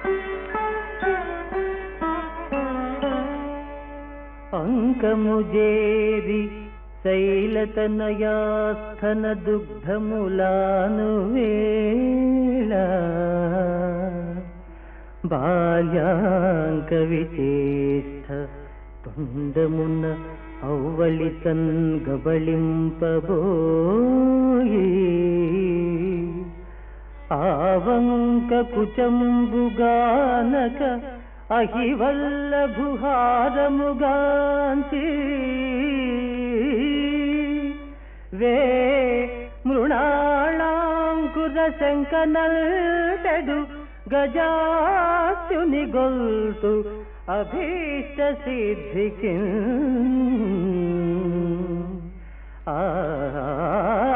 అంకము జేరి శైలతనయాస్థన దుగ్ధములాను వేళ బాల్యాంక విచేష్ట తొండమున ఔవళి గబళింపబోయి ఆవంక కుచంబుగానక అహివల్లభుహారముగాంచి వే మృణాళాంకుర శంకనల్టడు గజాత్యుని గొల్తు అభీష్ట సిద్ధికి ఆ